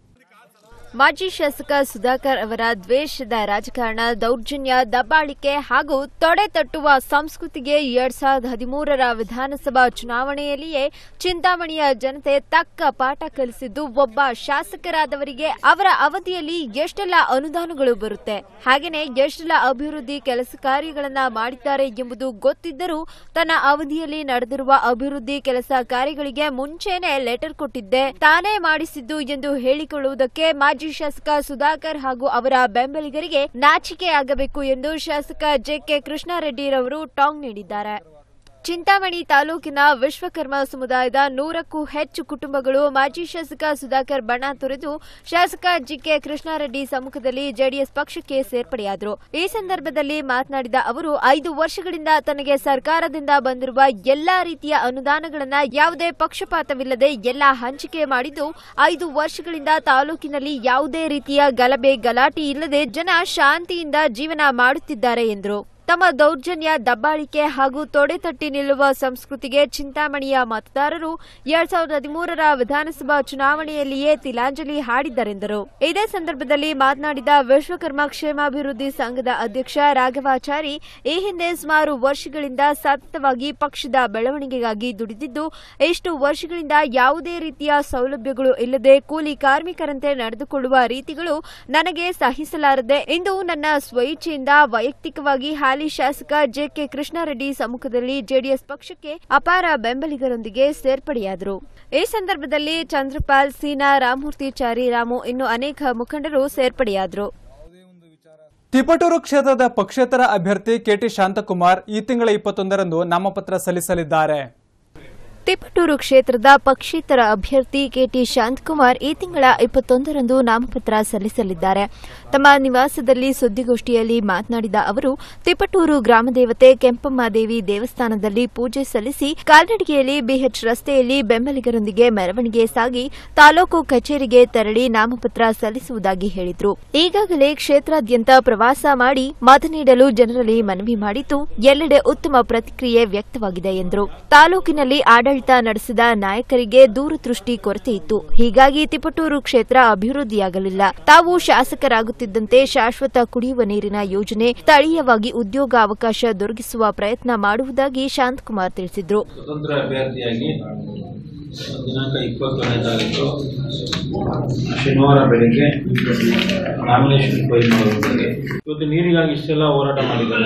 Speaker 2: ಮಾಜಿ ಶಾಸಕ ಸುಧಾಕರ್ ಅವರ ದ್ವೇಷದ ರಾಜಕಾರಣ ದೌರ್ಜನ್ಯ ದಬ್ಬಾಳಿಕೆ ಹಾಗೂ ತೊಡೆ ತಟ್ಟುವ ಸಂಸ್ಕೃತಿಗೆ ಎರಡ್ ಸಾವಿರದ ಹದಿಮೂರರ ವಿಧಾನಸಭಾ ಚುನಾವಣೆಯಲ್ಲಿಯೇ ಚಿಂತಾಮಣಿಯ ಜನತೆ ತಕ್ಕ ಪಾಠ ಕಲಿಸಿದ್ದು ಒಬ್ಬ ಶಾಸಕರಾದವರಿಗೆ ಅವರ ಅವಧಿಯಲ್ಲಿ ಎಷ್ಟೆಲ್ಲ ಅನುದಾನಗಳು ಬರುತ್ತೆ ಹಾಗೇನೆ ಎಷ್ಟೆಲ್ಲ ಅಭಿವೃದ್ಧಿ ಕೆಲಸ ಕಾರ್ಯಗಳನ್ನ ಮಾಡಿದ್ದಾರೆ ಎಂಬುದು ಗೊತ್ತಿದ್ದರೂ ತನ್ನ ಅವಧಿಯಲ್ಲಿ ನಡೆದಿರುವ ಅಭಿವೃದ್ಧಿ ಕೆಲಸ ಕಾರ್ಯಗಳಿಗೆ ಮುಂಚೆನೆ ಲೆಟರ್ ಕೊಟ್ಟಿದ್ದೆ ತಾನೇ ಮಾಡಿಸಿದ್ದು ಎಂದು ಹೇಳಿಕೊಳ್ಳುವುದಕ್ಕೆ ಮಾಜಿ ಶಾಸಕ ಸುಧಾಕರ್ ಹಾಗೂ ಅವರ ಬೆಂಬಲಿಗರಿಗೆ ನಾಚಿಕೆ ಆಗಬೇಕು ಎಂದು ಶಾಸಕ ಜೆಕೆ ಕೃಷ್ಣಾರೆಡ್ಡಿರವರು ಟಾಂಗ್ ನೀಡಿದ್ದಾರೆ ಚಿಂತಾಮಣಿ ತಾಲೂಕಿನ ವಿಶ್ವಕರ್ಮ ಸಮುದಾಯದ ನೂರಕ್ಕೂ ಹೆಚ್ಚು ಕುಟುಂಬಗಳು ಮಾಜಿ ಶಾಸಕ ಸುಧಾಕರ್ ಬಣ ತೊರೆದು ಶಾಸಕ ಜಿಕೆ ಕೃಷ್ಣಾರೆಡ್ಡಿ ಸಮ್ಮುಖದಲ್ಲಿ ಜೆಡಿಎಸ್ ಪಕ್ಷಕ್ಕೆ ಸೇರ್ಪಡೆಯಾದರು ಈ ಸಂದರ್ಭದಲ್ಲಿ ಮಾತನಾಡಿದ ಅವರು ಐದು ವರ್ಷಗಳಿಂದ ತನಗೆ ಸರ್ಕಾರದಿಂದ ಬಂದಿರುವ ಎಲ್ಲಾ ರೀತಿಯ ಅನುದಾನಗಳನ್ನ ಯಾವುದೇ ಪಕ್ಷಪಾತವಿಲ್ಲದೆ ಎಲ್ಲಾ ಹಂಚಿಕೆ ಮಾಡಿದ್ದು ಐದು ವರ್ಷಗಳಿಂದ ತಾಲೂಕಿನಲ್ಲಿ ಯಾವುದೇ ರೀತಿಯ ಗಲಭೆ ಗಲಾಟೆ ಇಲ್ಲದೆ ಜನ ಶಾಂತಿಯಿಂದ ಜೀವನ ಮಾಡುತ್ತಿದ್ದಾರೆ ಎಂದರು ತಮ್ಮ ದೌರ್ಜನ್ಯ ದಬ್ಬಾಳಿಕೆ ಹಾಗೂ ತೊಡೆ ತಟ್ಟಿ ನಿಲ್ಲುವ ಸಂಸ್ಕೃತಿಗೆ ಚಿಂತಾಮಣಿಯ ಮತದಾರರು ಎರಡ್ ಸಾವಿರದ ಹದಿಮೂರರ ವಿಧಾನಸಭಾ ಚುನಾವಣೆಯಲ್ಲಿಯೇ ತಿಲಾಂಜಲಿ ಹಾಡಿದ್ದರೆಂದರು ಇದೇ ಸಂದರ್ಭದಲ್ಲಿ ಮಾತನಾಡಿದ ವಿಶ್ವಕರ್ಮ ಕ್ಷೇಮಾಭಿವೃದ್ಧಿ ಸಂಘದ ಅಧ್ಯಕ್ಷ ರಾಘವಾಚಾರಿ ಈ ಹಿಂದೆ ಸುಮಾರು ವರ್ಷಗಳಿಂದ ಸತತವಾಗಿ ಪಕ್ಷದ ಬೆಳವಣಿಗೆಗಾಗಿ ದುಡಿದಿದ್ದು ಇಷ್ಟು ವರ್ಷಗಳಿಂದ ಯಾವುದೇ ರೀತಿಯ ಸೌಲಭ್ಯಗಳು ಇಲ್ಲದೆ ಕೂಲಿ ಕಾರ್ಮಿಕರಂತೆ ನಡೆದುಕೊಳ್ಳುವ ರೀತಿಗಳು ನನಗೆ ಸಹಿಸಲಾರದೆ ಇಂದು ನನ್ನ ಸ್ವಇಚ್ಛೆಯಿಂದ ವೈಯಕ್ತಿಕವಾಗಿ ಹಾಲಿ ಶಾಸಕ ಜೆಕೆ ಕೃಷ್ಣಾರೆಡ್ಡಿ ಸಮ್ಮುಖದಲ್ಲಿ ಜೆಡಿಎಸ್ ಪಕ್ಷಕ್ಕೆ ಅಪಾರ ಬೆಂಬಲಿಗರೊಂದಿಗೆ ಸೇರ್ಪಡೆಯಾದರು ಈ ಸಂದರ್ಭದಲ್ಲಿ ಚಂದ್ರಪಾಲ್ ಸೀನಾ ರಾಮಮೂರ್ತಿಚಾರಿ ರಾಮು ಇನ್ನು ಅನೇಕ ಮುಖಂಡರು ಸೇರ್ಪಡೆಯಾದರು
Speaker 1: ತಿಪಟೂರು ಕ್ಷೇತ್ರದ ಪಕ್ಷೇತರ ಅಭ್ಯರ್ಥಿ ಕೆಟಿ ಶಾಂತಕುಮಾರ್ ಈ ತಿಂಗಳ ಇಪ್ಪತ್ತೊಂದರಂದು ನಾಮಪತ್ರ ಸಲ್ಲಿಸಲಿದ್ದಾರೆ
Speaker 2: ತಿಪಟೂರು ಕ್ಷೇತ್ರದ ಪಕ್ಷೇತರ ಅಭ್ಯರ್ಥಿ ಕೆಟಿ ಶಾಂತಕುಮಾರ್ ಈ ತಿಂಗಳ ಇಪ್ಪತ್ತೊಂದರಂದು ನಾಮಪತ್ರ ಸಲ್ಲಿಸಲಿದ್ದಾರೆ ತಮ್ಮ ನಿವಾಸದಲ್ಲಿ ಸುದ್ದಿಗೋಷ್ಠಿಯಲ್ಲಿ ಮಾತನಾಡಿದ ಅವರು ತಿಪಟೂರು ಗ್ರಾಮದೇವತೆ ಕೆಂಪಮ್ಮ ದೇವಿ ದೇವಸ್ಥಾನದಲ್ಲಿ ಪೂಜೆ ಸಲ್ಲಿಸಿ ಕಾಲ್ನಡಿಗೆಯಲ್ಲಿ ಬಿಎಚ್ ರಸ್ತೆಯಲ್ಲಿ ಬೆಂಬಲಿಗರೊಂದಿಗೆ ಮೆರವಣಿಗೆ ಸಾಗಿ ತಾಲೂಕು ಕಚೇರಿಗೆ ತೆರಳಿ ನಾಮಪತ್ರ ಸಲ್ಲಿಸುವುದಾಗಿ ಹೇಳಿದರು ಈಗಾಗಲೇ ಕ್ಷೇತ್ರಾದ್ಯಂತ ಪ್ರವಾಸ ಮಾಡಿ ಮತ ನೀಡಲು ಜನರಲ್ಲಿ ಮನವಿ ಮಾಡಿದ್ದು ಎಲ್ಲೆಡೆ ಉತ್ತಮ ಪ್ರತಿಕ್ರಿಯೆ ವ್ಯಕ್ತವಾಗಿದೆ ಎಂದರು ತಾಲೂಕಿನಲ್ಲಿ ಆಡಳಿತ ನಡೆಸಿದ ನಾಯಕರಿಗೆ ದೂರದೃಷ್ಟಿ ಕೊರತೆ ಇತ್ತು ಹೀಗಾಗಿ ತಿಪಟೂರು ಕ್ಷೇತ್ರ ಅಭಿವೃದ್ಧಿಯಾಗಲಿಲ್ಲ ತಾವು ಶಾಸಕರಾಗುತ್ತಿದ್ದಂತೆ ಶಾಶ್ವತ ಕುಡಿಯುವ ನೀರಿನ ಯೋಜನೆ ಸ್ಥಳೀಯವಾಗಿ ಉದ್ಯೋಗ ಅವಕಾಶ ದೊರಕಿಸುವ ಪ್ರಯತ್ನ ಮಾಡುವುದಾಗಿ ಶಾಂತಕುಮಾರ್ ತಿಳಿಸಿದರು
Speaker 10: ಸ್ವತಂತ್ರ ಅಭ್ಯರ್ಥಿಯಾಗಿ ದಿನಾಂಕ ಇಪ್ಪತ್ತೊಂದನೇ ತಾರೀಕು ಶನಿವಾರ ಬೆಳಿಗ್ಗೆ ನಾಮಿನೇಷನ್ ಫೈಲ್ ಮಾಡೋದಕ್ಕೆ ಇವತ್ತು ನೀರಿಗಾಗಿ ಇಷ್ಟೆಲ್ಲ ಹೋರಾಟ ಮಾಡಿದ್ದಾರೆ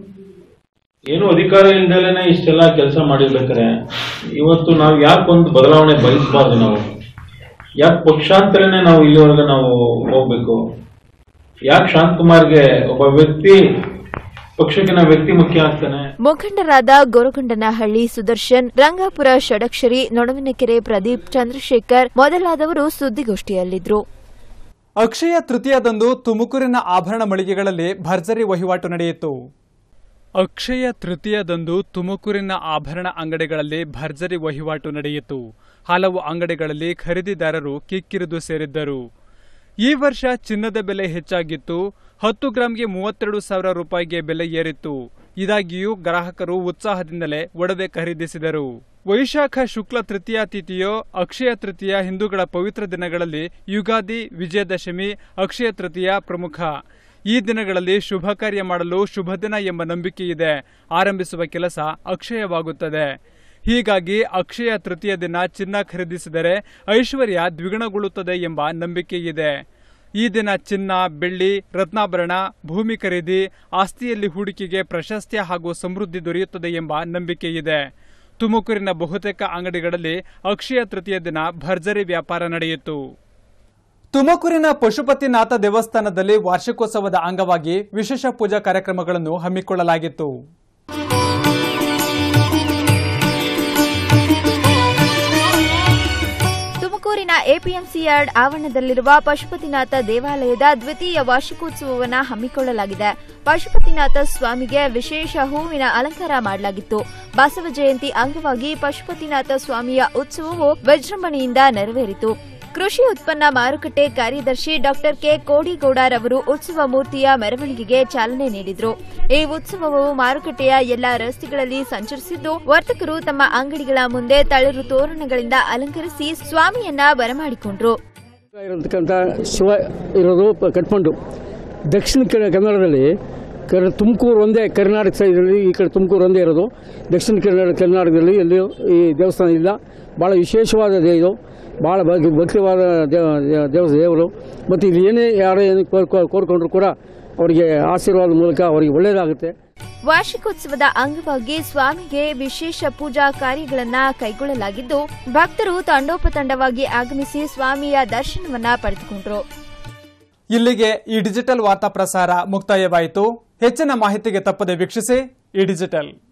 Speaker 10: ಏನು ಅಧಿಕಾರ ಇಲ್ದಲೇನೆ ಇಷ್ಟೆಲ್ಲ ಕೆಲಸ ಮಾಡಿರ್ಬೇಕಾರೆ ಇವತ್ತು ನಾವು ಯಾಕೊಂದು ಬದಲಾವಣೆ ಬಯಸಬಾರ್ದು ನಾವು ಯಾಕೆ ಪಕ್ಷಾಂತರನೇ ನಾವು ಇಲ್ಲಿವರೆಗೆ ನಾವು ಹೋಗ್ಬೇಕು ಯಾಕೆ ಶಾಂತಕುಮಾರ್ಗೆ ಒಬ್ಬ ವ್ಯಕ್ತಿ ಪಕ್ಷಕ್ಕೆ ನಾವು ವ್ಯಕ್ತಿ ಮುಖ್ಯ ಆಗ್ತಾನೆ
Speaker 2: ಮುಖಂಡರಾದ ಗೊರಗೊಂಡನಹಳ್ಳಿ ಸುದರ್ಶನ್ ರಂಗಾಪುರ ಷಡಕ್ಷರಿ ನೊಣವಿನಕೆರೆ ಪ್ರದೀಪ್ ಚಂದ್ರಶೇಖರ್ ಮೊದಲಾದವರು ಸುದ್ದಿಗೋಷ್ಠಿಯಲ್ಲಿದ್ದರು
Speaker 1: ಅಕ್ಷಯ ತೃತೀಯದಂದು ತುಮಕೂರಿನ ಆಭರಣ ಮಳಿಗೆಗಳಲ್ಲಿ ಭರ್ಜರಿ ವಹಿವಾಟು ನಡೆಯಿತು ಅಕ್ಷಯ ತೃತೀಯದಂದು ತುಮಕೂರಿನ ಆಭರಣ ಅಂಗಡಿಗಳಲ್ಲಿ ಭರ್ಜರಿ ವಹಿವಾಟು ನಡೆಯಿತು ಹಲವು ಅಂಗಡಿಗಳಲ್ಲಿ ಖರೀದಿದಾರರು ಕಿಕ್ಕಿರಿದು ಸೇರಿದ್ದರು ಈ ವರ್ಷ ಚಿನ್ನದ ಬೆಲೆ ಹೆಚ್ಚಾಗಿತ್ತು ಹತ್ತು ಗ್ರಾಂಗೆ ಮೂವತ್ತೆರಡು ಸಾವಿರ ರೂಪಾಯಿಗೆ ಬೆಲೆ ಏರಿತ್ತು ಇದಾಗಿಯೂ ಗ್ರಾಹಕರು ಉತ್ಸಾಹದಿಂದಲೇ ಒಡವೆ ಖರೀದಿಸಿದರು ವೈಶಾಖ ಶುಕ್ಲ ತೃತೀಯ ತಿಥಿಯೋ ಅಕ್ಷಯ ತೃತೀಯ ಹಿಂದೂಗಳ ಪವಿತ್ರ ದಿನಗಳಲ್ಲಿ ಯುಗಾದಿ ವಿಜಯದಶಮಿ ಅಕ್ಷಯ ತೃತೀಯ ಪ್ರಮುಖ ಈ ದಿನಗಳಲ್ಲಿ ಶುಭ ಕಾರ್ಯ ಮಾಡಲು ಶುಭ ದಿನ ಎಂಬ ನಂಬಿಕೆ ಇದೆ ಆರಂಭಿಸುವ ಕೆಲಸ ಅಕ್ಷಯವಾಗುತ್ತದೆ ಹೀಗಾಗಿ ಅಕ್ಷಯ ತೃತೀಯ ದಿನ ಚಿನ್ನ ಖರೀದಿಸಿದರೆ ಐಶ್ವರ್ಯ ದ್ವಿಗುಣಗೊಳ್ಳುತ್ತದೆ ಎಂಬ ನಂಬಿಕೆ ಇದೆ ಈ ದಿನ ಚಿನ್ನ ಬೆಳ್ಳಿ ರತ್ನಾಭರಣ ಭೂಮಿ ಖರೀದಿ ಆಸ್ತಿಯಲ್ಲಿ ಹೂಡಿಕೆಗೆ ಪ್ರಶಸ್ತಿ ಹಾಗೂ ಸಮೃದ್ಧಿ ದೊರೆಯುತ್ತದೆ ಎಂಬ ನಂಬಿಕೆ ಇದೆ ತುಮಕೂರಿನ ಬಹುತೇಕ ಅಂಗಡಿಗಳಲ್ಲಿ ಅಕ್ಷಯ ತೃತೀಯ ದಿನ ಭರ್ಜರಿ ವ್ಯಾಪಾರ ನಡೆಯಿತು ತುಮಕೂರಿನ ಪಶುಪತಿನಾಥ ದೇವಸ್ಥಾನದಲ್ಲಿ ವಾರ್ಷಿಕೋತ್ಸವದ ಅಂಗವಾಗಿ ವಿಶೇಷ ಪೂಜಾ ಕಾರ್ಯಕ್ರಮಗಳನ್ನು ಹಮ್ಮಿಕೊಳ್ಳಲಾಗಿತ್ತು
Speaker 2: ತುಮಕೂರಿನ ಎಪಿಎಂಸಿ ಯಾರ್ಡ್ ಆವರಣದಲ್ಲಿರುವ ಪಶುಪತಿನಾಥ ದೇವಾಲಯದ ದ್ವಿತೀಯ ವಾರ್ಷಿಕೋತ್ಸವವನ್ನು ಹಮ್ಮಿಕೊಳ್ಳಲಾಗಿದೆ ಪಶುಪತಿನಾಥ ಸ್ವಾಮಿಗೆ ವಿಶೇಷ ಹೂವಿನ ಅಲಂಕಾರ ಮಾಡಲಾಗಿತ್ತು ಬಸವ ಜಯಂತಿ ಅಂಗವಾಗಿ ಪಶುಪತಿನಾಥ ಸ್ವಾಮಿಯ ಉತ್ಸವವು ವಿಜೃಂಭಣೆಯಿಂದ ನೆರವೇರಿತು ಕೃಷಿ ಉತ್ಪನ್ನ ಮಾರುಕಟ್ಟೆ ಕಾರ್ಯದರ್ಶಿ ಡಾಕ್ಟರ್ ಕೆ ಕೋಡಿಗೌಡರವರು ಉತ್ಸವ ಮೂರ್ತಿಯ ಮೆರವಣಿಗೆಗೆ ಚಾಲನೆ ನೀಡಿದರು ಈ ಉತ್ಸವವು ಮಾರುಕಟ್ಟೆಯ ಎಲ್ಲಾ ರಸ್ತೆಗಳಲ್ಲಿ ಸಂಚರಿಸಿದ್ದು ವರ್ತಕರು ತಮ್ಮ ಅಂಗಡಿಗಳ ಮುಂದೆ ತಳಿರು ತೋರಣಗಳಿಂದ ಅಲಂಕರಿಸಿ ಸ್ವಾಮಿಯನ್ನ ಬರಮಾಡಿಕೊಂಡ್ರು
Speaker 11: ಇರತಕ್ಕಂಥ ಶಿವ ಇರೋದು ಪ- ಕಟ್ಮಂಡು ದಕ್ಷಿಣ ಕ- ಕನ್ನಡದಲ್ಲಿ ಕರ್ ತುಮಕೂರು ಒಂದೇ ಕರ್ನಾಟಕ ಸೈಡಲ್ಲಿ ಈ ಕಡೆ ತುಮಕೂರು ಒಂದೇ ಇರೋದು ದಕ್ಷಿಣ ಕನ್ನಡ ಕರ್ನಾಟಕದಲ್ಲಿ ಎಲ್ಲಿಯೂ ಈ ದೇವಸ್ಥಾನ ಇಲ್ಲ ಭಾಳ ವಿಶೇಷವಾದ ದೇ ಇದು ಭಾಳ ಭಕ್- ಭಕ್ತಿವಾದ ದೇವ ದೇವ ದೇವರು ಮತ್ತು ಇಲ್ಲಿ ಏನೇ ಯಾರೋ ಏನು ಕೋರ್ಕೊ ಕೋರ್ಕೊಂಡ್ರು ಕೂಡ ಅವರಿಗೆ ಆಶೀರ್ವಾದ ಮೂಲಕ ಅವರಿಗೆ ಒಳ್ಳೆಯದಾಗುತ್ತೆ
Speaker 2: ವಾರ್ಷಿಕೋತ್ಸವದ ಅಂಗವಾಗಿ ಸ್ವಾಮಿಗೆ ವಿಶೇಷ ಪೂಜಾ ಕಾರ್ಯಗಳನ್ನ ಕೈಗೊಳ್ಳಲಾಗಿದ್ದು ಭಕ್ತರು ತಂಡೋಪತಂಡವಾಗಿ ಆಗಮಿಸಿ ಸ್ವಾಮಿಯ ದರ್ಶನವನ್ನ ಪಡೆದುಕೊಂಡ್ರು
Speaker 1: ಇಲ್ಲಿಗೆ ಈ ಡಿಜಿಟಲ್ ವಾರ್ತಾ ಪ್ರಸಾರ ಮುಕ್ತಾಯವಾಯಿತು ಹೆಚ್ಚಿನ ಮಾಹಿತಿಗೆ ತಪ್ಪದೆ ವೀಕ್ಷಿಸಿ ಈ ಡಿಜಿಟಲ್